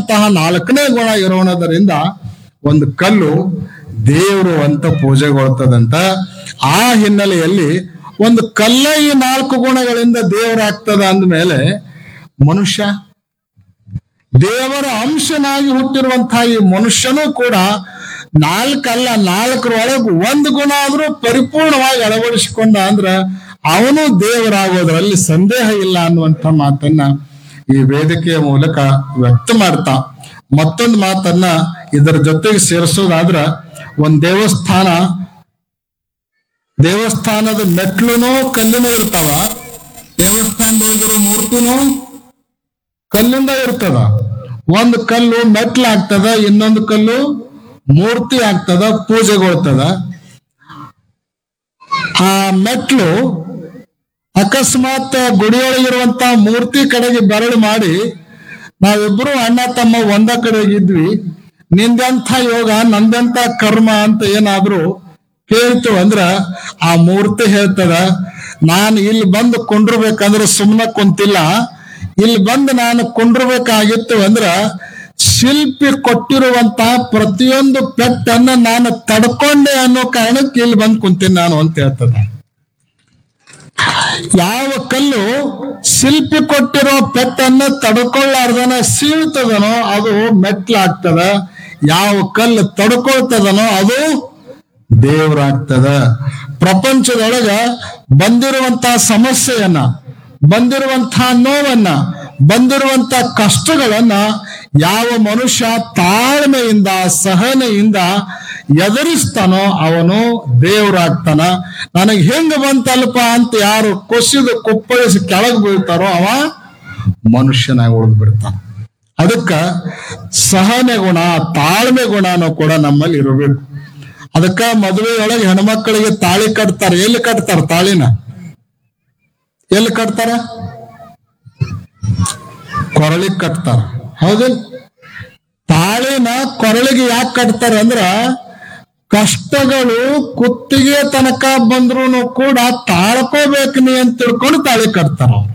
ಅನ್ನುವಂತಹ ನಾಲ್ಕನೇ ಗುಣ ಇರೋಣದರಿಂದ ಒಂದು ಕಲ್ಲು ದೇವರು ಅಂತ ಪೂಜೆಗೊಳ್ತದಂತ ಆ ಹಿನ್ನೆಲೆಯಲ್ಲಿ ಒಂದು ಕಲ್ಲ ಈ ನಾಲ್ಕು ಗುಣಗಳಿಂದ ದೇವರಾಗ್ತದ ಅಂದ್ಮೇಲೆ ಮನುಷ್ಯ ದೇವರ ಅಂಶನಾಗಿ ಹುಟ್ಟಿರುವಂತಹ ಈ ಮನುಷ್ಯನೂ ಕೂಡ ನಾಲ್ಕಲ್ಲ ನಾಲ್ಕರೊಳಗೆ ಒಂದು ಗುಣ ಆದ್ರೂ ಪರಿಪೂರ್ಣವಾಗಿ ಅಳವಡಿಸಿಕೊಂಡ ಅಂದ್ರ ಅವನು ದೇವರಾಗೋದ್ರಲ್ಲಿ ಸಂದೇಹ ಇಲ್ಲ ಅನ್ನುವಂಥ ಮಾತನ್ನ ಈ ವೇದಿಕೆಯ ಮೂಲಕ ವ್ಯಕ್ತ ಮಾಡ್ತಾ ಮತ್ತೊಂದು ಮಾತನ್ನ ಇದರ ಜೊತೆಗೆ ಸೇರಿಸೋದಾದ್ರ ಒಂದ್ ದೇವಸ್ಥಾನ ದೇವಸ್ಥಾನದ ಮೆಟ್ಲುನೂ ಕಲ್ಲಿನೂ ಇರ್ತಾವ ದೇವಸ್ಥಾನದೊಳಗಿರೋ ಮೂರ್ತಿನೂ ಕಲ್ಲಿಂದ ಇರ್ತದ ಒಂದು ಕಲ್ಲು ಮೆಟ್ಲು ಆಗ್ತದ ಇನ್ನೊಂದು ಕಲ್ಲು ಮೂರ್ತಿ ಆಗ್ತದ ಪೂಜೆಗೊಳ್ತದ ಆ ಮೆಟ್ಲು ಅಕಸ್ಮಾತ್ ಗುಡಿಯೊಳಗಿರುವಂತ ಮೂರ್ತಿ ಕಡೆಗೆ ಬೆರಳು ಮಾಡಿ ನಾವಿಬ್ರು ಅಣ್ಣ ತಮ್ಮ ಒಂದ ಕಡೆಗಿದ್ವಿ ನಿಂದೆಂಥ ಯೋಗ ನಂದೆಂಥ ಕರ್ಮ ಅಂತ ಏನಾದ್ರು ಕೇಳ್ತು ಅಂದ್ರ ಆ ಮೂರ್ತಿ ಹೇಳ್ತದ ನಾನು ಇಲ್ಲಿ ಬಂದು ಕೊಂಡಿರ್ಬೇಕಂದ್ರೆ ಸುಮ್ಮನೆ ಕುಂತಿಲ್ಲ ಇಲ್ಲಿ ಬಂದು ನಾನು ಕೊಂಡಿರ್ಬೇಕಾಗಿತ್ತು ಅಂದ್ರ ಶಿಲ್ಪಿ ಕೊಟ್ಟಿರುವಂತ ಪ್ರತಿಯೊಂದು ಪೆಟ್ಟನ್ನ ನಾನು ತಡ್ಕೊಂಡೆ ಅನ್ನೋ ಕಾರಣಕ್ಕೆ ಇಲ್ಲಿ ಬಂದು ಕುಂತೀನಿ ನಾನು ಅಂತ ಹೇಳ್ತದ ಯಾವ ಕಲ್ಲು ಶಿಲ್ಪಿ ಕೊಟ್ಟಿರೋ ಪೆಟ್ಟನ್ನ ತಡ್ಕೊಳ್ಳಾರ್ದನ ಸೀಳ್ತದನೋ ಅದು ಮೆಟ್ಲಾಗ್ತದ ಯಾವ ಕಲ್ಲು ತಡ್ಕೊಳ್ತದನೋ ಅದು ದೇವ್ರಾಗ್ತದ ಪ್ರಪಂಚದೊಳಗ ಬಂದಿರುವಂತ ಸಮಸ್ಯೆಯನ್ನ ಬಂದಿರುವಂತ ನೋವನ್ನ ಬಂದಿರುವಂತ ಕಷ್ಟಗಳನ್ನ ಯಾವ ಮನುಷ್ಯ ತಾಳ್ಮೆಯಿಂದ ಸಹನೆಯಿಂದ ಎದುರಿಸ್ತಾನೋ ಅವನು ದೇವರಾಗ್ತಾನ ನನಗೆ ಹೆಂಗ ಬಂತಲ್ಪ ಅಂತ ಯಾರು ಕೊಸಿದು ಕುಪ್ಪಳಿಸಿ ಕೆಳಗೆ ಬೀಳ್ತಾರೋ ಅವ ಮನುಷ್ಯನಾಗಿ ಉಳಿದು ಬಿಡ್ತಾನ ಅದಕ್ಕ ಸಹನೆ ಗುಣ ತಾಳ್ಮೆ ಗುಣನೂ ಕೂಡ ನಮ್ಮಲ್ಲಿ ಇರಬೇಕು ಅದಕ್ಕ ಮದುವೆಯೊಳಗೆ ಹೆಣ್ಮಕ್ಳಿಗೆ ತಾಳಿ ಕಟ್ತಾರೆ ಎಲ್ಲಿ ಕಟ್ತಾರ ತಾಳಿನ ಎಲ್ಲಿ ಕಟ್ತಾರ ಕೊರಳಿಗೆ ಕಟ್ತಾರ ಹೌದಿಲ್ಲ ತಾಳಿನ ಕೊರಳಿಗೆ ಯಾಕೆ ಕಟ್ತಾರೆ ಅಂದ್ರ ಕಷ್ಟಗಳು ಕುತ್ತಿಗೆ ತನಕ ಬಂದ್ರು ಕೂಡ ತಾಳ್ಕೋಬೇಕು ನೀ ಅಂತ ತಿಳ್ಕೊಂಡು ತಾಳಿ ಕಟ್ತಾರ ಅವ್ರು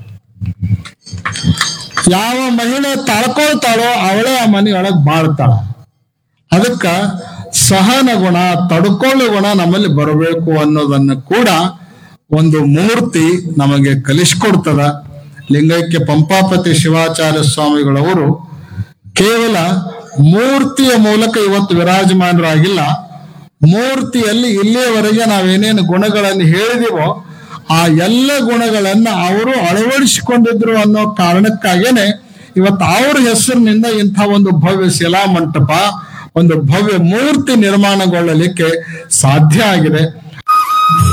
ಯಾವ ಮಹಿಳೆ ತಾಳ್ಕೊಳ್ತಾಳೋ ಅವಳೇ ಆ ಮನೆಯೊಳಗೆ ಬಾಳ್ತಾಳ ಅದಕ್ಕ ಸಹನ ಗುಣ ತಡ್ಕೊಳ್ಳೋ ಗುಣ ನಮ್ಮಲ್ಲಿ ಬರಬೇಕು ಅನ್ನೋದನ್ನು ಕೂಡ ಒಂದು ಮೂರ್ತಿ ನಮಗೆ ಕಲಿಸ್ಕೊಡ್ತದ ಲಿಂಗೈಕ್ಯ ಪಂಪಾಪತಿ ಶಿವಾಚಾರ್ಯ ಸ್ವಾಮಿಗಳವರು ಕೇವಲ ಮೂರ್ತಿಯ ಮೂಲಕ ಇವತ್ತು ವಿರಾಜಮಾನರಾಗಿಲ್ಲ ಮೂರ್ತಿಯಲ್ಲಿ ಇಲ್ಲಿಯವರೆಗೆ ನಾವೇನೇನು ಗುಣಗಳನ್ನು ಹೇಳಿದೀವೋ ಆ ಎಲ್ಲ ಗುಣಗಳನ್ನ ಅವರು ಅಳವಡಿಸಿಕೊಂಡಿದ್ರು ಅನ್ನೋ ಕಾರಣಕ್ಕಾಗೇನೆ ಇವತ್ತು ಅವ್ರ ಹೆಸರಿನಿಂದ ಇಂಥ ಒಂದು ಭವ್ಯ ಶಿಲಾ ಮಂಟಪ ಒಂದು ಭವ್ಯ ಮೂರ್ತಿ ನಿರ್ಮಾಣಗೊಳ್ಳಲಿಕ್ಕೆ ಸಾಧ್ಯ ಆಗಿದೆ